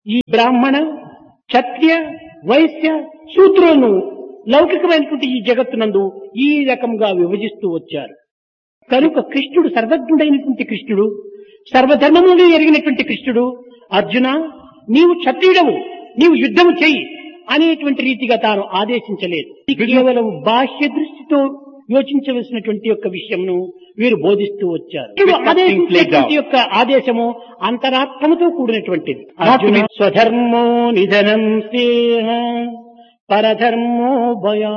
ఈ బ్రాహ్మణ క్షత్రియ వైశ్య శూద్రులను లౌకికమైనటువంటి ఈ జగత్తునందు ఈ రకంగా విభజిస్తూ వచ్చారు కనుక కృష్ణుడు సర్వజ్ఞుడైనటువంటి కృష్ణుడు సర్వధర్మములు ఎరిగినటువంటి కృష్ణుడు అర్జున నీవు క్షత్రియుడవు నీవు యుద్ధము చెయ్యి అనేటువంటి రీతిగా తాను ఆదేశించలేదు ఇది కేవలం బాహ్య దృష్టితో యోచించవలసినటువంటి యొక్క విషయంను వీరు బోధిస్తూ వచ్చారు ఇప్పుడు ఆదేశించినటువంటి యొక్క ఆదేశము అంతరాత్మతో కూడినటువంటిది అర్జున స్వధర్మో నిధనం స్నేహ పరధర్మో భయా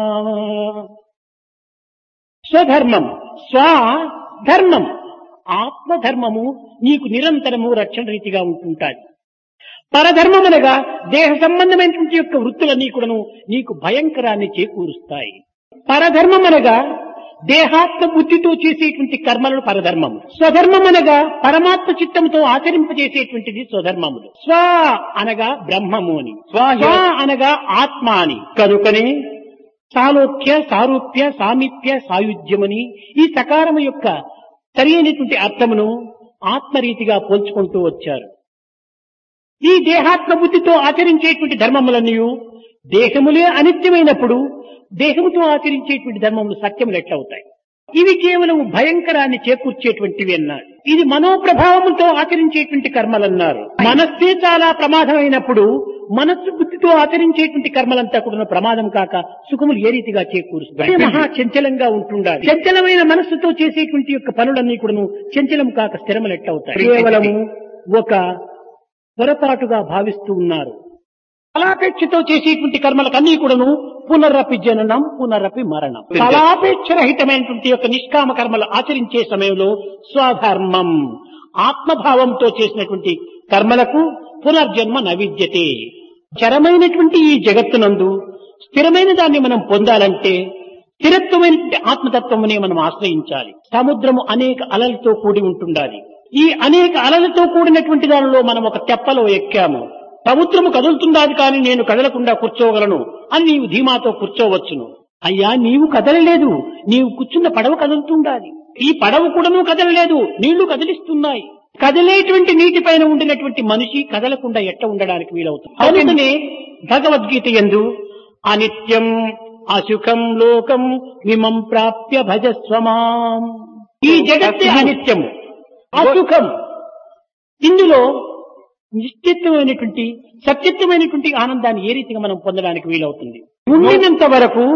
స్వధర్మం స్వధర్మం ఆత్మధర్మము నీకు నిరంతరము రక్షణ రీతిగా ఉంటుంటాది పరధర్మం అనగా దేహ సంబంధమైనటువంటి యొక్క వృత్తులన్నీ కూడాను నీకు భయంకరాన్ని చేకూరుస్తాయి పరధర్మం అనగా దేహాత్మ బుద్ధితో చేసేటువంటి కర్మలను పరధర్మము స్వధర్మం అనగా పరమాత్మ చిత్తంతో ఆచరింపజేసేటువంటిది స్వధర్మములు స్వ అనగా బ్రహ్మము అని స్వ అనగా ఆత్మ అని కనుకనే సాలోక్య సారూప్య సామీప్య సాయుధ్యమని ఈ సకారము యొక్క సరి అయినటువంటి అర్థమును ఆత్మరీతిగా పోల్చుకుంటూ వచ్చారు ఈ దేహాత్మ బుద్ధితో ఆచరించేటువంటి ధర్మములన్నీ దేహములే అనిత్యమైనప్పుడు దేహముతో ఆచరించేటువంటి ధర్మములు సత్యములు ఎట్లవుతాయి ఇవి కేవలం భయంకరాన్ని చేకూర్చేటువంటివి అన్నారు ఇది మనోప్రభావముతో ఆచరించేటువంటి కర్మలన్నారు మనస్సే చాలా ప్రమాదమైనప్పుడు మనస్సు బుద్ధితో ఆచరించేటువంటి కర్మలంతా కూడా ప్రమాదం కాక సుఖములు ఏ రీతిగా చేకూరుస్తాయి మహా చంచలంగా ఉంటుండాలి చంచలమైన మనస్సుతో చేసేటువంటి యొక్క పనులన్నీ కూడాను చంచలం కాక స్థిరములు ఎట్లవుతాయి కేవలము ఒక పొరపాటుగా భావిస్తూ ఉన్నారు ఫలాపేక్షతో చేసేటువంటి కర్మలకన్నీ కూడాను పునరపి జననం పునరపి మరణం ఫలాపేక్ష రహితమైనటువంటి యొక్క నిష్కామ కర్మలు ఆచరించే సమయంలో స్వధర్మం ఆత్మభావంతో చేసినటువంటి కర్మలకు పునర్జన్మ నవిద్యతే చరమైనటువంటి ఈ జగత్తునందు స్థిరమైన దాన్ని మనం పొందాలంటే స్థిరత్వమైనటువంటి ఆత్మతత్వమునే మనం ఆశ్రయించాలి సముద్రము అనేక అలలతో కూడి ఉంటుండాలి ఈ అనేక అలలతో కూడినటువంటి దానిలో మనం ఒక తెప్పలో ఎక్కాము సముద్రము కదులుతుందాది కానీ నేను కదలకుండా కూర్చోగలను అని నీవు ధీమాతో కూర్చోవచ్చును అయ్యా నీవు కదలలేదు నీవు కూర్చున్న పడవ కదులుతుండాలి ఈ పడవ కూడాను కదలలేదు నీళ్లు కదిలిస్తున్నాయి కదిలేటువంటి నీటి పైన ఉండినటువంటి మనిషి కదలకుండా ఎట్ట ఉండడానికి వీలవుతుంది అందుకనే భగవద్గీత ఎందు అనిత్యం అసుఖం లోకం మిమం ప్రాప్య భజస్వమాం ఈ జగత్తే అనిత్యము అసుఖం ఇందులో నిశ్చితమైనటువంటి సత్యత్వమైనటువంటి ఆనందాన్ని ఏ రీతిగా మనం పొందడానికి వీలవుతుంది ఉండినంత వరకు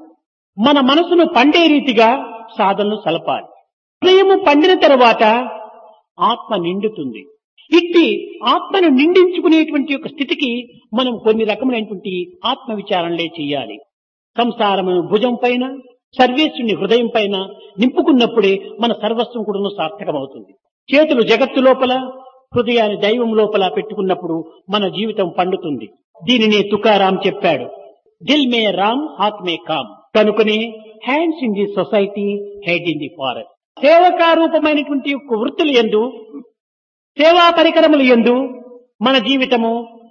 మన మనసును పండే రీతిగా సాధనలు సలపాలి హృదయము పండిన తర్వాత ఆత్మ నిండుతుంది ఇట్టి ఆత్మను నిండించుకునేటువంటి యొక్క స్థితికి మనం కొన్ని రకములైనటువంటి ఆత్మ విచారణలే చేయాలి సంసారము భుజం పైన సర్వేశ్వరుని హృదయం పైన నింపుకున్నప్పుడే మన సర్వస్వం కూడా సార్థకమవుతుంది చేతులు జగత్తు లోపల హృదయాన్ని దైవం లోపల పెట్టుకున్నప్పుడు మన జీవితం పండుతుంది దీనినే తుకారాం చెప్పాడు దిల్ మే రామ్ హాత్ మే కామ్ కనుకనే hands in the society head in the forest సేవకారూపమైనటువంటి యొక్క వృత్తులు ఎందు సేవా పరికరములు ఎందు మన జీవితము